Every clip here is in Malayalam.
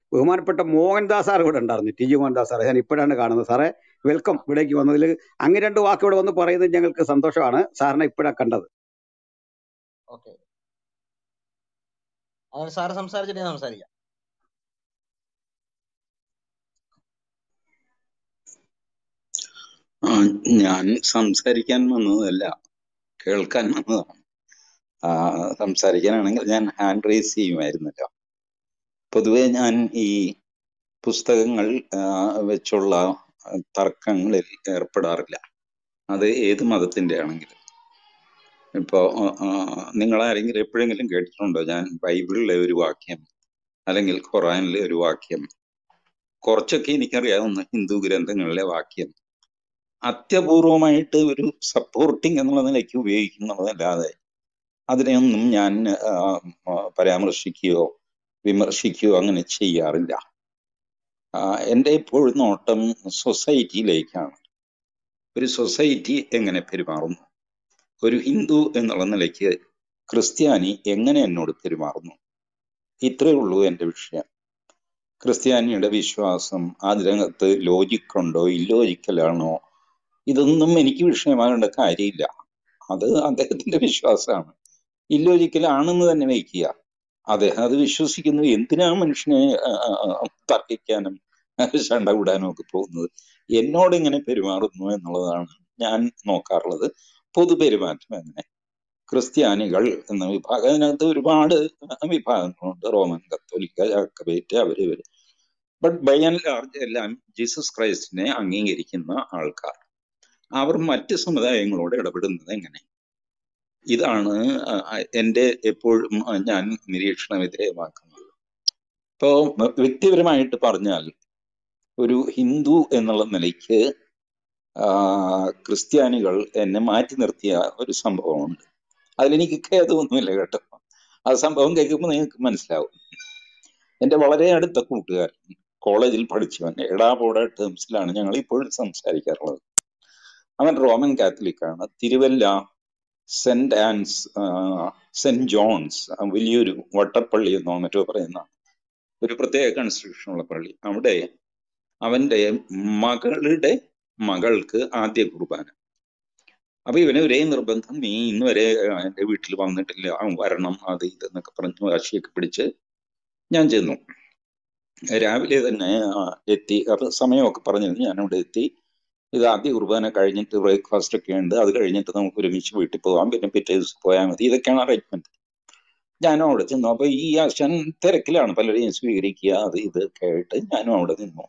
ബഹുമാനപ്പെട്ട മോഹൻദാസ് സാർ ഇവിടെ ഉണ്ടായിരുന്നു ടി ജി മോഹൻദാസ് സാർ ഞാൻ ഇപ്പോഴാണ് കാണുന്നത് സാറേ വെൽക്കം ഇവിടേക്ക് വന്നതിൽ അങ്ങ് രണ്ട് വാക്ക് ഇവിടെ വന്ന് പറയുന്നത് ഞങ്ങൾക്ക് സന്തോഷമാണ് സാറിനെ ഇപ്പോഴാണ് കണ്ടത് ഓക്കെ അങ്ങനെ സാറ് സംസാരിച്ചിട്ട് ഞാൻ സംസാരിക്കാം ആ, ഞാൻ സംസാരിക്കാൻ വന്നതല്ല കേൾക്കാൻ വന്നതാണ് ആ, സംസാരിക്കാനാണെങ്കിൽ ഞാൻ ഹാൻഡ് റൈസ് ചെയ്യുമായിരുന്നല്ലോ പൊതുവെ ഞാൻ ഈ പുസ്തകങ്ങൾ ആ, വെച്ചുള്ള തർക്കങ്ങളിൽ ഏർപ്പെടാറില്ല അത് ഏത് മതത്തിന്റെ ആണെങ്കിലും ഇപ്പോ നിങ്ങൾ ആരെങ്കിലും എപ്പോഴെങ്കിലും കേട്ടിട്ടുണ്ടോ ഞാൻ ബൈബിളിലെ ഒരു വാക്യം അല്ലെങ്കിൽ ഖുറാനിലെ ഒരു വാക്യം കുറച്ചൊക്കെ എനിക്കറിയാവുന്ന ഹിന്ദു ഗ്രന്ഥങ്ങളിലെ വാക്യം അത്യപൂർവമായിട്ട് ഒരു സപ്പോർട്ടിങ് എന്നുള്ള നിലയ്ക്ക് ഉപയോഗിക്കുന്നതല്ലാതെ അതിനെയൊന്നും ഞാൻ ആ, ആ, പരാമർശിക്കുകയോ വിമർശിക്കുകയോ അങ്ങനെ ചെയ്യാറില്ല ആ, എൻ്റെ ഇപ്പോഴും നോട്ടം സൊസൈറ്റിയിലേക്കാണ് ഒരു സൊസൈറ്റി എങ്ങനെ പെരുമാറുന്നു ഒരു ഹിന്ദു എന്നുള്ള നിലയ്ക്ക് ക്രിസ്ത്യാനി എങ്ങനെ എന്നോട് പെരുമാറുന്നു ഇത്രയേ ഉള്ളൂ എൻ്റെ വിഷയം ക്രിസ്ത്യാനിയുടെ വിശ്വാസം അതിനകത്ത് ലോജിക് ഉണ്ടോ ഇല്ലോജിക്കലാണോ ഇതൊന്നും എനിക്ക് വിഷയമാകേണ്ട കാര്യമില്ല അത് അദ്ദേഹത്തിന്റെ വിശ്വാസമാണ് ഇല്ലോജിക്കൽ ആണെന്ന് തന്നെ വയ്ക്കുക അദ്ദേഹം അത് വിശ്വസിക്കുന്നു എന്തിനാ മനുഷ്യനെ ആ, ആ, ആ, തർക്കിക്കാനും ശണ്ട കൂടാനും ഒക്കെ പോകുന്നത് എന്നോട് ഇങ്ങനെ പെരുമാറുന്നു എന്നുള്ളതാണ് ഞാൻ നോക്കാറുള്ളത് പൊതുപെരുമാറ്റം എങ്ങനെ ക്രിസ്ത്യാനികൾ എന്ന വിഭാഗം അതിനകത്ത് ഒരുപാട് വിഭാഗങ്ങളുണ്ട് റോമൻ കത്തോലിക്ക ജാക്കബേറ്റ് അവര് ഇവര് ബട്ട് ബൈ ആൻഡ് ലാർജ് എല്ലാം ജീസസ് ക്രൈസ്റ്റിനെ അംഗീകരിക്കുന്ന ആൾക്കാർ അവർ മറ്റ് സമുദായങ്ങളോട് ഇടപെടുന്നത് എങ്ങനെ ഇതാണ് ആ, എൻ്റെ എപ്പോഴും ആ, ഞാൻ നിരീക്ഷണ വിധേയമാക്കുന്നത് ഇപ്പോ വ്യക്തിപരമായിട്ട് പറഞ്ഞാൽ ഒരു ഹിന്ദു എന്നുള്ള നിലയ്ക്ക് ആ, ക്രിസ്ത്യാനികൾ എന്നെ മാറ്റി നിർത്തിയ ഒരു സംഭവമുണ്ട് അതിലെനിക്ക് ഖേദമൊന്നുമില്ല കേട്ടോ ആ സംഭവം കേൾക്കുമ്പോൾ നിങ്ങൾക്ക് മനസ്സിലാവും എൻ്റെ വളരെ അടുത്ത കൂട്ടുകാരൻ കോളേജിൽ പഠിച്ചവൻ എടാപോട ടേംസിലാണ് ഞങ്ങൾ ഇപ്പോഴും സംസാരിക്കാറുള്ളത് അവൻ റോമൻ കാത്തലിക് ആണ് തിരുവല്ല സെന്റ് ആൻസ് ആ, സെന്റ് ജോൺസ് ആ, വലിയൊരു വട്ടപ്പള്ളി എന്നോ മറ്റോ പറയുന്ന ഒരു പ്രത്യേക കൺസ്ട്രക്ഷൻ ഉള്ള പള്ളി അവിടെ അവന്റെ മകളുടെ മകൾക്ക് ആദ്യ കുർബാന അപ്പൊ ഇവന് ഒരേ നിർബന്ധം നീ ഇന്ന് വരെ ആ, എന്റെ വീട്ടിൽ വന്നിട്ടില്ല അവൻ വരണം അത് ഇതെന്നൊക്കെ പറഞ്ഞ് വാശിയൊക്കെ പിടിച്ച് ഞാൻ ചെന്നു രാവിലെ തന്നെ ആ, എത്തി അപ്പൊ സമയമൊക്കെ പറഞ്ഞിരുന്നു ഞാൻ അവിടെ എത്തി ഇത് ആദ്യ കുർബാന കഴിഞ്ഞിട്ട് ബ്രേക്ക്ഫാസ്റ്റ് ഒക്കെ ഉണ്ട് അത് കഴിഞ്ഞിട്ട് നമുക്ക് ഒരുമിച്ച് വീട്ടിൽ പോകാം പിന്നെ പിറ്റേ ദിവസം പോയാൽ മതി ഇതൊക്കെയാണ് അറേഞ്ച്മെന്റ് ഞാനും അവിടെ ചെന്നു അപ്പൊ ഈ ആശാൻ തിരക്കിലാണ് പലരെയും സ്വീകരിക്കുക അത് ഇതൊക്കെ ആയിട്ട് ഞാനും അവിടെ നിന്നു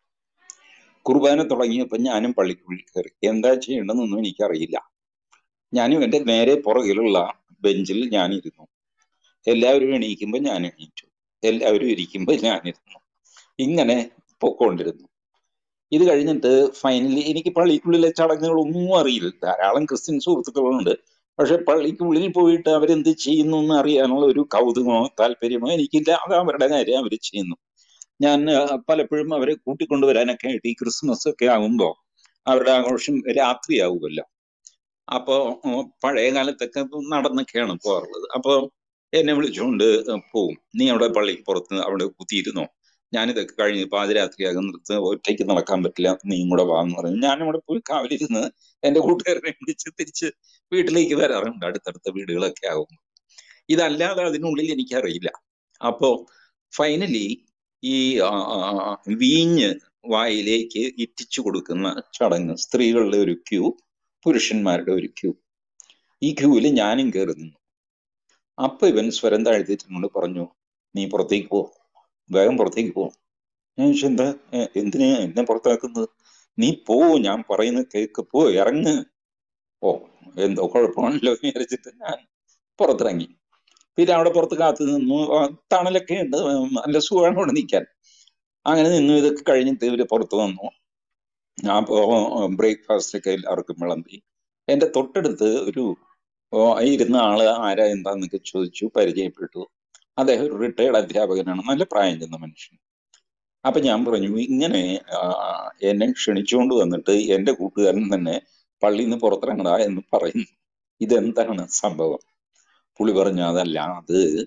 കുർബാന തുടങ്ങിയപ്പോൾ ഞാനും പള്ളിക്കുള്ളിൽ കയറി എന്താ ചെയ്യേണ്ടതെന്നൊന്നും എനിക്കറിയില്ല ഞാനും എൻ്റെ നേരെ പുറകിലുള്ള ബെഞ്ചിൽ ഞാനിരുന്നു എല്ലാവരും എണീക്കുമ്പോൾ ഞാൻ എണീറ്റു എല്ലാവരും ഇരിക്കുമ്പോൾ ഞാനിരുന്നു ഇങ്ങനെ പൊക്കോണ്ടിരുന്നു ഇത് കഴിഞ്ഞിട്ട് ഫൈനലി എനിക്ക് പള്ളിക്കുള്ളിലെ ചടങ്ങുകളൊന്നും അറിയില്ല ധാരാളം ക്രിസ്ത്യൻ സുഹൃത്തുക്കളുണ്ട് പക്ഷെ പള്ളിക്കുള്ളിൽ പോയിട്ട് അവരെന്ത് ചെയ്യുന്നു എന്ന് അറിയാനുള്ള ഒരു കൗതുകമോ താല്പര്യമോ എനിക്കില്ല അത് അവരുടെ കാര്യം അവർ ചെയ്യുന്നു ഞാൻ ആ, പലപ്പോഴും അവരെ കൂട്ടിക്കൊണ്ടുവരാനൊക്കെ ആയിട്ട് ഈ ക്രിസ്മസ് ഒക്കെ ആകുമ്പോ അവരുടെ ആഘോഷം രാത്രിയാവുമല്ലോ അപ്പോ ഉം, പഴയ കാലത്തൊക്കെ നടന്നൊക്കെയാണ് പോകാറുള്ളത് അപ്പോ എന്നെ വിളിച്ചുകൊണ്ട് പോവും നീ അവിടെ പള്ളിക്ക് പുറത്ത് അവിടെ കുത്തിയിരുന്നോ ഞാനിതൊക്കെ കഴിഞ്ഞ് പാതിരാത്രിയാകും നിർത്ത് ഒറ്റയ്ക്ക് നടക്കാൻ പറ്റില്ല നീയും കൂടെ വാന്ന് പറഞ്ഞു ഞാനും അവിടെ പോയി കാവലിരുന്ന് എന്റെ കൂട്ടുകാരനെ വിളിച്ച് തിരിച്ച് വീട്ടിലേക്ക് വരാറുണ്ട് അടുത്തടുത്ത വീടുകളൊക്കെ ആകുമ്പോൾ ഇതല്ലാതെ അതിനുള്ളിൽ എനിക്കറിയില്ല അപ്പോ ഫൈനലി ഈ ആ, ആ, ആ, വീഞ്ഞ് വായിലേക്ക് ഇറ്റിച്ചു കൊടുക്കുന്ന ചടങ്ങ് സ്ത്രീകളുടെ ഒരു ക്യൂ പുരുഷന്മാരുടെ ഒരു ക്യൂ ഈ ക്യൂവിൽ ഞാനും കയറി നിന്നു അപ്പൊ ഇവൻ സ്വരം താഴ്ത്തിയിട്ട് എന്നോട് പറഞ്ഞു നീ പുറത്തേക്ക് പോ വേഗം പുറത്തേക്ക് പോ ഞാൻ ചോദിച്ചു എന്താ ഏ, എന്തിനാ എന്നെ പുറത്താക്കുന്നത് നീ പോ ഞാൻ പറയുന്ന കേക്ക് പോ ഇറങ്ങ് ഓ എന്തോ കുഴപ്പമാണല്ലോ എന്ന് വിചാരിച്ചിട്ട് ഞാൻ പുറത്തിറങ്ങി പിന്നെ അവിടെ പുറത്ത് കാത്തു നിന്നു ആ, തണലൊക്കെ ഉണ്ട് ഉം, നല്ല സുഖമാണ് അവിടെ നിൽക്കാൻ അങ്ങനെ നിന്നു ഇതൊക്കെ കഴിഞ്ഞിട്ട് ഇവര് പുറത്ത് വന്നു അപ്പോ ബ്രേക്ക്ഫാസ്റ്റ് ഒക്കെ എല്ലാവർക്കും വിളമ്പി എന്റെ തൊട്ടടുത്ത് ഒരു ഓ, ഇരുന്ന ആള് ആരാ എന്താന്നൊക്കെ ചോദിച്ചു പരിചയപ്പെട്ടു അദ്ദേഹം ഒരു റിട്ടയർഡ് അധ്യാപകനാണ് നല്ല പ്രായം ചെന്ന മനുഷ്യൻ അപ്പൊ ഞാൻ പറഞ്ഞു ഇങ്ങനെ ആ, എന്നെ ക്ഷണിച്ചുകൊണ്ട് വന്നിട്ട് എന്റെ കൂട്ടുകാരൻ തന്നെ പള്ളിയിൽ നിന്ന് പുറത്തിറങ്ങടാ എന്ന് പറയുന്നു ഇതെന്താണ് സംഭവം പുള്ളി പറഞ്ഞു അതല്ല അത്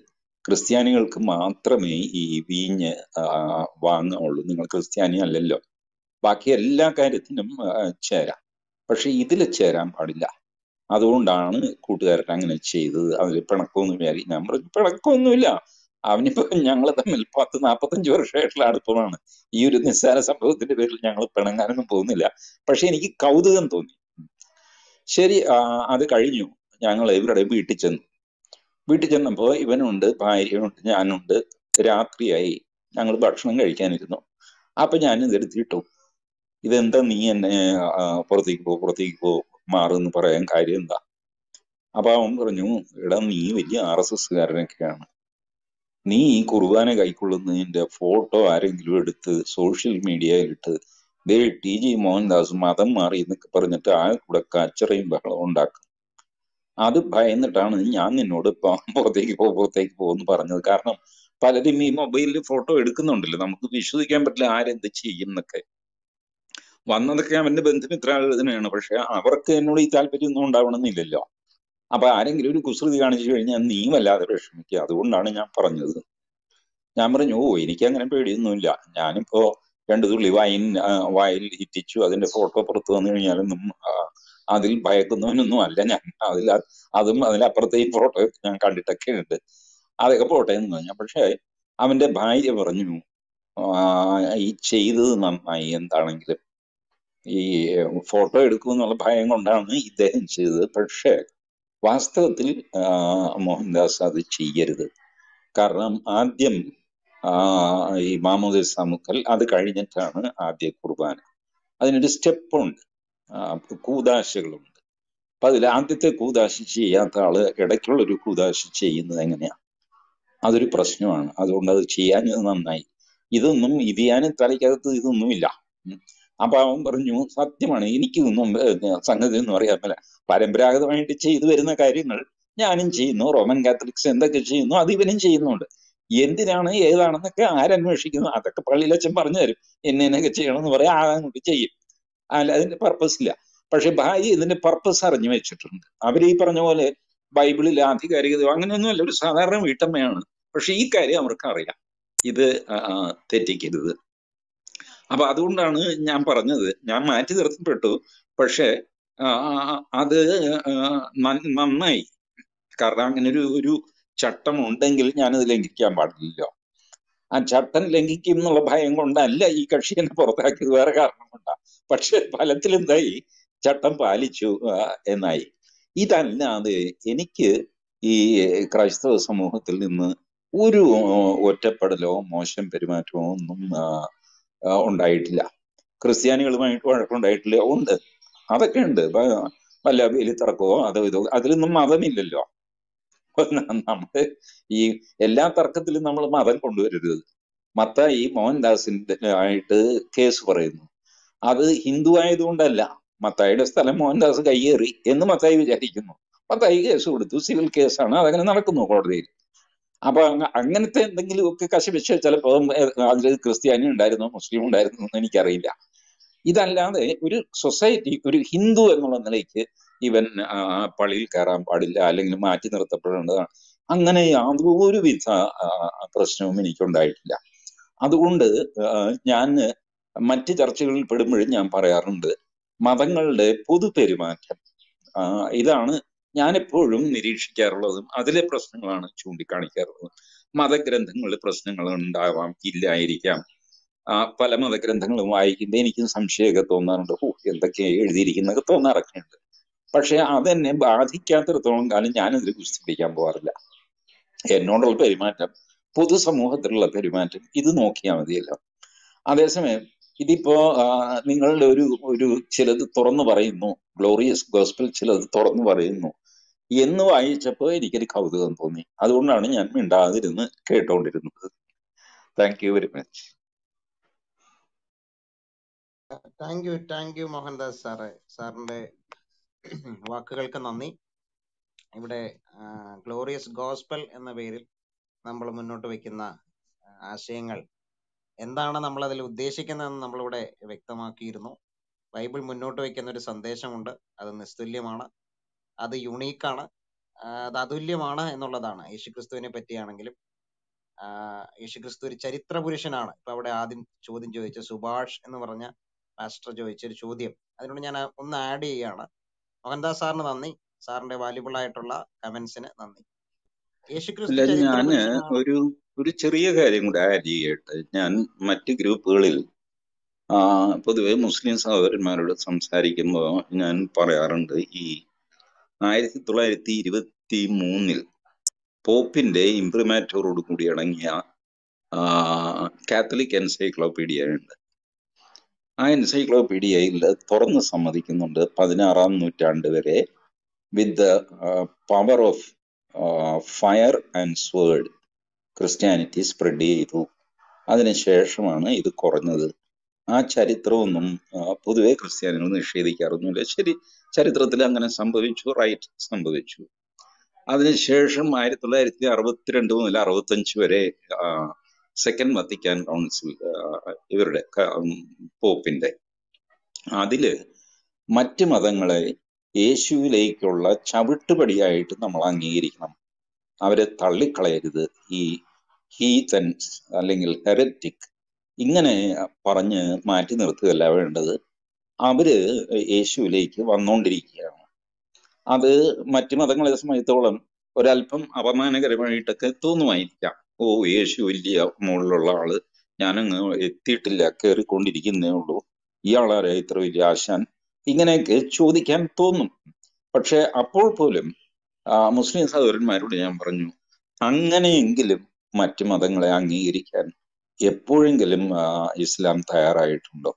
ക്രിസ്ത്യാനികൾക്ക് മാത്രമേ ഈ വീഞ്ഞ് ആ, വാങ്ങാവുള്ളൂ നിങ്ങൾ ക്രിസ്ത്യാനി അല്ലല്ലോ ബാക്കി എല്ലാ കാര്യത്തിനും ആ, ചേരാം പക്ഷെ ഇതിൽ ചേരാൻ പാടില്ല അതുകൊണ്ടാണ് കൂട്ടുകാരൻ അങ്ങനെ ചെയ്തത് അതിൽ പിണക്കമൊന്നും വിചാരി ഞാൻ പറഞ്ഞു പിണക്കമൊന്നുമില്ല അവനിപ്പോ ഞങ്ങൾ തമ്മിൽ പത്ത് നാൽപ്പത്തഞ്ച് വർഷമായിട്ടുള്ള അടുപ്പമാണ് ഈ ഒരു നിസ്സാര സംഭവത്തിന്റെ പേരിൽ ഞങ്ങൾ പിണങ്ങാനൊന്നും പോകുന്നില്ല പക്ഷെ എനിക്ക് കൗതുകം തോന്നി ശരി ആ, അത് കഴിഞ്ഞു ഞങ്ങൾ ഇവരുടെ വീട്ടിൽ ചെന്നു വീട്ടിൽ ചെന്നപ്പോ ഇവനുണ്ട് ഭാര്യയുണ്ട് ഞാനുണ്ട് രാത്രിയായി ഞങ്ങൾ ഭക്ഷണം കഴിക്കാനിരുന്നു അപ്പൊ ഞാൻ ഇതെടുത്തിട്ടു ഇതെന്താ നീ എന്നെ ആ, പുറത്തേക്ക് പോ പുറത്തേക്ക് പോ മാറുന്ന് പറയാൻ കാര്യം എന്താ അപ്പൊ അവൻ പറഞ്ഞു എടാ നീ വലിയ ആർ എസ് എസ്സുകാരനൊക്കെയാണ് നീ ഈ കുർബാന കൈക്കൊള്ളുന്നതിന്റെ ഫോട്ടോ ആരെങ്കിലും എടുത്ത് സോഷ്യൽ മീഡിയയിലിട്ട് ദേ ടി ജി മോഹൻദാസ് മതം മാറി എന്നൊക്കെ പറഞ്ഞിട്ട് ആ കൂടെ കച്ചറയും ബഹളവും ഉണ്ടാക്കും അത് ഭയന്നിട്ടാണ് ഞാൻ നിന്നോട് ഇപ്പൊ പുറത്തേക്ക് പോ പുറത്തേക്ക് പോകുന്നു പറഞ്ഞത് കാരണം പലരും ഈ മൊബൈലിൽ ഫോട്ടോ എടുക്കുന്നുണ്ടല്ലോ നമുക്ക് വിശ്വസിക്കാൻ പറ്റില്ല ആരെന്ത് ചെയ്യും എന്നൊക്കെ വന്നതൊക്കെ അവന്റെ ബന്ധുമിത്രാണ് പക്ഷെ അവർക്ക് എന്നോട് ഈ താല്പര്യം ഒന്നും ഉണ്ടാവണമെന്നില്ലല്ലോ അപ്പൊ ആരെങ്കിലും ഒരു കുസൃതി കാണിച്ചു കഴിഞ്ഞാൽ നീ വല്ലാതെ വിഷമിക്കുക അതുകൊണ്ടാണ് ഞാൻ പറഞ്ഞത് ഞാൻ പറഞ്ഞു ഓ എനിക്ക് അങ്ങനെ പേടിയൊന്നുമില്ല ഞാനിപ്പോ രണ്ടു തുള്ളി വൈൻ ആ, വായിൽ ഇറ്റിച്ചു അതിന്റെ ഫോട്ടോ പുറത്തു വന്നു കഴിഞ്ഞാലൊന്നും ആ, അതിൽ ഭയക്കുന്നവനൊന്നും അല്ല ഞാൻ അതിൽ അ- അതും അതിലപ്പുറത്തെ ഈ ഫോട്ടോ ഞാൻ കണ്ടിട്ടൊക്കെ ഉണ്ട് അതൊക്കെ പോട്ടെ എന്ന് പറഞ്ഞു പക്ഷെ അവന്റെ ഭാര്യ പറഞ്ഞു ആ, ഈ ചെയ്തത് നന്നായി എന്താണെങ്കിലും ഈ ഫോട്ടോ എടുക്കുമെന്നുള്ള ഭയം കൊണ്ടാണ് ഇദ്ദേഹം ചെയ്തത് പക്ഷേ വാസ്തവത്തിൽ ആ, മോഹൻദാസ് അത് ചെയ്യരുത് കാരണം ആദ്യം ആ, ഈ മാമോദിസ മുക്കൽ അത് കഴിഞ്ഞിട്ടാണ് ആദ്യ കുർബാന അതിനൊരു സ്റ്റെപ്പ് ഉണ്ട് ആ, കൂദാശകളുണ്ട് അപ്പൊ അതിൽ ആദ്യത്തെ കൂദാശ ചെയ്യാത്ത ആള് ഇടയ്ക്കുള്ള ഒരു കൂദാശ ചെയ്യുന്നത് എങ്ങനെയാ അതൊരു പ്രശ്നമാണ് അതുകൊണ്ട് അത് ചെയ്യാഞ്ഞത് നന്നായി ഇതൊന്നും ഇതിയാനും തലയ്ക്കകത്ത് ഇതൊന്നുമില്ല ഉം. അപ്പൊ അവൻ പറഞ്ഞു സത്യമാണ് എനിക്കിതൊന്നും ഏഹ്, സംഗതി ഒന്നും അറിയാൻ പറ്റില്ല പരമ്പരാഗതമായിട്ട് ചെയ്തു വരുന്ന കാര്യങ്ങൾ ഞാനും ചെയ്യുന്നു റോമൻ കാത്തലിക്സ് എന്തൊക്കെ ചെയ്യുന്നു അത് ഇവനും ചെയ്യുന്നുണ്ട് എന്തിനാണ് ഏതാണെന്നൊക്കെ ആരന്വേഷിക്കുന്നു അതൊക്കെ പള്ളിയിലച്ഛൻ പറഞ്ഞു തരും എന്നെയൊക്കെ ചെയ്യണമെന്ന് പറയാം അതങ്ങോട്ട് ചെയ്യും അല്ല അതിന്റെ പർപ്പസ് ഇല്ല പക്ഷെ ഭാര്യ ഇതിന്റെ പർപ്പസ് അറിഞ്ഞു വെച്ചിട്ടുണ്ട് അവർ ഈ പറഞ്ഞ പോലെ ബൈബിളിൽ ആധികാരികതയോ അങ്ങനെയൊന്നുമല്ല ഒരു സാധാരണ വീട്ടമ്മയാണ് പക്ഷെ ഈ കാര്യം അവർക്ക് അറിയാം ഇത് ആ, ആ, തെറ്റിക്കരുത് അപ്പൊ അതുകൊണ്ടാണ് ഞാൻ പറഞ്ഞത് ഞാൻ മാറ്റി നിർത്തപ്പെട്ടു പക്ഷെ ആ, ആ, അത് ആ, നന്ന- നന്നായി കാരണം അങ്ങനെ ഒരു ഒരു ചട്ടം ഉണ്ടെങ്കിൽ ഞാനത് ലംഘിക്കാൻ പാടില്ലല്ലോ ആ ചട്ടം ലംഘിക്കും എന്നുള്ള ഭയം കൊണ്ടല്ല ഈ കക്ഷി എന്നെ പുറത്താക്കിയത് വേറെ കാരണം കൊണ്ടാ പക്ഷെ ഫലത്തിൽ എന്തായി ചട്ടം പാലിച്ചു ആ, എന്നായി ഇതല്ലാതെ എനിക്ക് ഈ ക്രൈസ്തവ സമൂഹത്തിൽ നിന്ന് ഒരു ആ, ഒറ്റപ്പെടലോ മോശം പെരുമാറ്റമോ ഒന്നും ആ, ആ, ഉണ്ടായിട്ടില്ല ക്രിസ്ത്യാനികളുമായിട്ട് വഴക്കുണ്ടായിട്ടില്ല ഉണ്ട് അതൊക്കെ ഉണ്ട് വ- വല്ല വേലിത്തർക്കമോ അതോ ഇതോ അതിലൊന്നും മതമില്ലല്ലോ നമ്മള് ഈ എല്ലാ തർക്കത്തിലും നമ്മൾ മതം കൊണ്ടുവരരുത് മത്തായി മോഹൻദാസിന്റെ ആയിട്ട് കേസ് പറയുന്നു അത് ഹിന്ദു ആയതുകൊണ്ടല്ല മത്തായിയുടെ സ്ഥലം മോഹൻദാസ് കയ്യേറി എന്ന് മത്തായി വിചാരിക്കുന്നു മത്തായി കേസ് കൊടുത്തു സിവിൽ കേസാണ് അതങ്ങനെ നടക്കുന്നു കോടതിയിൽ അപ്പൊ അങ്ങ- അങ്ങനത്തെ എന്തെങ്കിലുമൊക്കെ കശപിശ ചിലപ്പോ അതിൽ ക്രിസ്ത്യാനി ഉണ്ടായിരുന്നോ മുസ്ലിം ഉണ്ടായിരുന്നോ എന്ന് എനിക്കറിയില്ല ഇതല്ലാതെ ഒരു സൊസൈറ്റി ഒരു ഹിന്ദു എന്നുള്ള നിലയ്ക്ക് ഇവൻ ആ, പള്ളിയിൽ കയറാൻ പാടില്ല അല്ലെങ്കിൽ മാറ്റി നിർത്തപ്പെടേണ്ടതാണ് അങ്ങനെ യാതൊരുവിധ ആ, പ്രശ്നവും എനിക്കുണ്ടായിട്ടില്ല അതുകൊണ്ട് ആ, ഞാൻ മറ്റ് ചർച്ചകളിൽ പെടുമ്പോഴും ഞാൻ പറയാറുണ്ട് മതങ്ങളുടെ പൊതുപെരുമാറ്റം ആ, ഇതാണ് ഞാൻ എപ്പോഴും നിരീക്ഷിക്കാറുള്ളതും അതിലെ പ്രശ്നങ്ങളാണ് ചൂണ്ടിക്കാണിക്കാറുള്ളത് മതഗ്രന്ഥങ്ങളിൽ പ്രശ്നങ്ങൾ ഉണ്ടാവാം ഇല്ലായിരിക്കാം ആ, പല മതഗ്രന്ഥങ്ങളും വായിക്കുമ്പോൾ എനിക്കും സംശയമൊക്കെ തോന്നാറുണ്ട് ഓ എന്തൊക്കെയാ എഴുതിയിരിക്കുന്നതൊക്കെ തോന്നാറൊക്കെ ഉണ്ട് പക്ഷെ അതെന്നെ ബാധിക്കാത്തിടത്തോളം കാലം ഞാനതിൽ കുസ്തി പിടിക്കാൻ പോകാറില്ല എന്നോടുള്ള പെരുമാറ്റം പൊതുസമൂഹത്തിലുള്ള പെരുമാറ്റം ഇത് നോക്കിയാൽ മതിയല്ലോ അതേസമയം ഇതിപ്പോ ആ, നിങ്ങളുടെ ഒരു ഒരു ചിലത് തുറന്നു പറയുന്നു ഗ്ലോറിയസ് ഗോസ്പൽ ചിലത് തുറന്നു പറയുന്നു എന്ന് വായിച്ചപ്പോൾ എനിക്കൊരു കൗതുകം തോന്നി അതുകൊണ്ടാണ് ഞാൻ മിണ്ടാതിരുന്ന് കേട്ടോണ്ടിരുന്നത് thank you very much thank you thank you Mohandas sir സാറിന്റെ വാക്കുകൾക്ക് നന്ദി ഇവിടെ ഗ്ലോറിയസ് ഗോസ്പൽ എന്ന പേരിൽ നമ്മൾ മുന്നോട്ട് വെക്കുന്ന ആ, ആശയങ്ങൾ എന്താണ് നമ്മൾ അതിൽ ഉദ്ദേശിക്കുന്നതെന്ന് നമ്മളിവിടെ വ്യക്തമാക്കിയിരുന്നു ബൈബിൾ മുന്നോട്ട് വെക്കുന്ന ഒരു സന്ദേശമുണ്ട് അത് നിസ്തുല്യമാണ് അത് യുണീക്കാണ് അത് അതുല്യമാണ് എന്നുള്ളതാണ് യേശുക്രിസ്തുവിനെ പറ്റിയാണെങ്കിലും ആഹ് യേശുക്രിസ്തു ഒരു ചരിത്ര പുരുഷനാണ് ഇപ്പൊ അവിടെ ആദ്യം ചോദ്യം ചോദിച്ച സുഭാഷ് എന്ന് പറഞ്ഞ മാസ്റ്റർ ചോദിച്ച ഒരു ചോദ്യം അതിനോട് ഞാൻ ഒന്ന് ആഡ് ചെയ്യാണ് മോഹൻദാസ് സാറിന് നന്ദി സാറിന്റെ വാല്യുബിൾ ആയിട്ടുള്ള കമന്റ്സിന് നന്ദി യേശുക്രിസ്തു അല്ല ചരിത്ര ഞാന് പുരുഷനാണ് ഒരു ഒരു ചെറിയ കാര്യം കൂടെ ആഡ് ചെയ്യട്ടെ ഞാൻ മറ്റ് ഗ്രൂപ്പുകളിൽ ആ, പൊതുവെ മുസ്ലിം സഹോദരന്മാരോട് സംസാരിക്കുമ്പോൾ ഞാൻ പറയാറുണ്ട് ഈ ആയിരത്തി തൊള്ളായിരത്തി ഇരുപത്തി മൂന്നിൽ പോപ്പിന്റെ ഇംപ്രിമാറ്റോറോട് കൂടി അടങ്ങിയ ആ, കാത്തലിക് എൻസൈക്ലോപീഡിയ ഉണ്ട് ആ എൻസൈക്ലോപീഡിയയിൽ തുറന്ന് സമ്മതിക്കുന്നുണ്ട് പതിനാറാം നൂറ്റാണ്ട് വരെ with the power of fire and sword Christianity spread ചെയ്തു അതിനുശേഷമാണ് ഇത് കുറഞ്ഞത് ആ ചരിത്രമൊന്നും ആ, പൊതുവെ ക്രിസ്ത്യാനികൾ നിഷേധിക്കാറൊന്നുമില്ല ശരി ചരിത്രത്തിൽ അങ്ങനെ സംഭവിച്ചു റൈറ്റ് സംഭവിച്ചു അതിനുശേഷം ആയിരത്തി തൊള്ളായിരത്തി അറുപത്തിരണ്ട് മുതൽ അറുപത്തഞ്ച് വരെ സെക്കൻഡ് വത്തിക്കാൻ കൗൺസിൽ ആ, ഇവരുടെ ക- ഉം, പോപ്പിന്റെ അതില് മറ്റ് മതങ്ങളെ യേശുവിലേക്കുള്ള ചവിട്ടുപടിയായിട്ട് നമ്മൾ അംഗീകരിക്കണം അവരെ തള്ളിക്കളയരുത് ഈ ഹീതൻസ് അല്ലെങ്കിൽ ഹെററ്റിക് ഇങ്ങനെ പറഞ്ഞ് മാറ്റി നിർത്തുകയല്ല വേണ്ടത് അവര് യേശുവിലേക്ക് വന്നുകൊണ്ടിരിക്കുകയാണ് അത് മറ്റു മതങ്ങളെ സംബന്ധിച്ചോളം ഒരല്പം അപമാനകരമായിട്ടൊക്കെ തോന്നുമായിരിക്കാം ഓ യേശു വലിയ മുകളിലുള്ള ആള് ഞാനങ്ങ് എത്തിയിട്ടില്ല കയറിക്കൊണ്ടിരിക്കുന്നേ ഉള്ളൂ ഇയാളാരെ ഇത്ര വലിയ ആശാൻ ഇങ്ങനെയൊക്കെ ചോദിക്കാൻ തോന്നും പക്ഷെ അപ്പോൾ പോലും ആ, മുസ്ലിം സഹോദരന്മാരോട് ഞാൻ പറഞ്ഞു അങ്ങനെയെങ്കിലും മറ്റു മതങ്ങളെ അംഗീകരിക്കാൻ എപ്പോഴെങ്കിലും ആ, ഇസ്ലാം തയ്യാറായിട്ടുണ്ടോ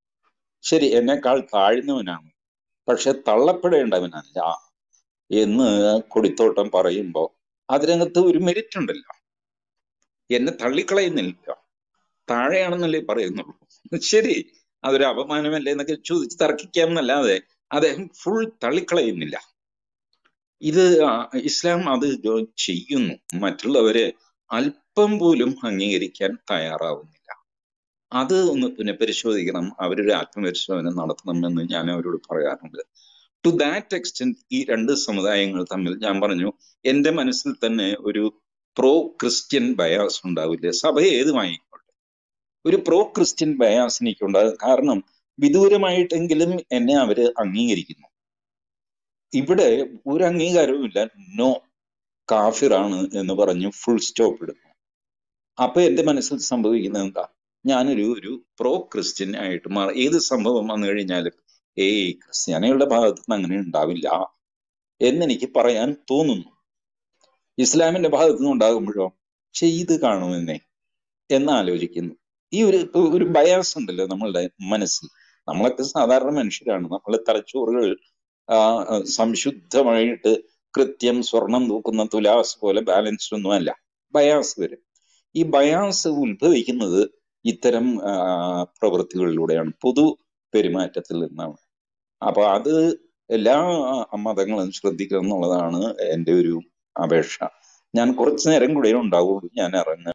ശരി എന്നെക്കാൾ താഴ്ന്നവനാണ് പക്ഷെ തള്ളപ്പെടേണ്ടവനല്ല എന്ന് കൊടിത്തോട്ടം പറയുമ്പോൾ അതിനകത്ത് ഒരു മെരിറ്റ് ഉണ്ടല്ലോ എന്നെ തള്ളിക്കളയുന്നില്ല താഴെയാണെന്നല്ലേ പറയുന്നുള്ളൂ ശരി അതൊരു അപമാനമല്ലേ എന്നൊക്കെ ചോദിച്ച് തർക്കിക്കാം എന്നല്ലാതെ അദ്ദേഹം ഫുൾ തള്ളിക്കളയുന്നില്ല ഇത് ആ, ഇസ്ലാം അത് ജോ- ചെയ്യുന്നു മറ്റുള്ളവരെ അല്പം പോലും അംഗീകരിക്കാൻ തയ്യാറാവുന്നില്ല അത് ഒന്ന് പുനഃപരിശോധിക്കണം അവരൊരു ആത്മപരിശോധന നടത്തണമെന്ന് ഞാൻ അവരോട് പറയാറുണ്ട് ടു ദാറ്റ് എക്സ്റ്റെന്റ് ഈ രണ്ട് സമുദായങ്ങൾ തമ്മിൽ ഞാൻ പറഞ്ഞു എന്റെ മനസ്സിൽ തന്നെ ഒരു പ്രോ ക്രിസ്ത്യൻ ബയാസ് ഉണ്ടാവില്ലേ സഭ ഏതുമായിക്കോട്ടെ ഒരു പ്രോ ക്രിസ്ത്യൻ ബയാസ് എനിക്കുണ്ടാകും കാരണം വിദൂരമായിട്ടെങ്കിലും എന്നെ അവര് അംഗീകരിക്കുന്നു ഇവിടെ ഒരു അംഗീകാരവുമില്ല നോ കാഫിറാണ് എന്ന് പറഞ്ഞ് ഫുൾ സ്റ്റോപ്പ് ഇടുന്നു അപ്പൊ എന്റെ മനസ്സിൽ സംഭവിക്കുന്നത് എന്താ ഞാനൊരു ഒരു പ്രോ ക്രിസ്ത്യൻ ആയിട്ട് മാറി ഏത് സംഭവം വന്നു കഴിഞ്ഞാലും ഏയ് ക്രിസ്ത്യാനികളുടെ ഭാഗത്ത് നിന്ന് അങ്ങനെ ഉണ്ടാവില്ല എന്നെനിക്ക് പറയാൻ തോന്നുന്നു ഇസ്ലാമിന്റെ ഭാഗത്തു നിന്ന് ഉണ്ടാകുമ്പോഴോ ചെയ്ത് കാണുമെന്നേ എന്നാലോചിക്കുന്നു ഈ ഒരു ഒരു ബയാസ് ഉണ്ടല്ലോ നമ്മളുടെ മനസ്സിൽ നമ്മളൊക്കെ സാധാരണ മനുഷ്യരാണ് നമ്മളെ തലച്ചോറുകൾ ആ, ആ, സംശുദ്ധമായിട്ട് കൃത്യം സ്വർണം തൂക്കുന്ന തുലാസ് പോലെ ബാലൻസ്ഡ് ഒന്നുമല്ല ബയാസ് വരും ഈ ബയാസ് ഉത്ഭവിക്കുന്നത് ഇത്തരം ആ, പ്രവൃത്തികളിലൂടെയാണ് പൊതു പെരുമാറ്റത്തിൽ നിന്നാണ് അപ്പൊ അത് എല്ലാ മതങ്ങളും ശ്രദ്ധിക്കണം എന്നുള്ളതാണ് എൻ്റെ ഒരു അപേക്ഷ ഞാൻ കുറച്ചു നേരം കൂടെ ഉണ്ടാവുള്ളൂ ഞാൻ ഇറങ്ങുക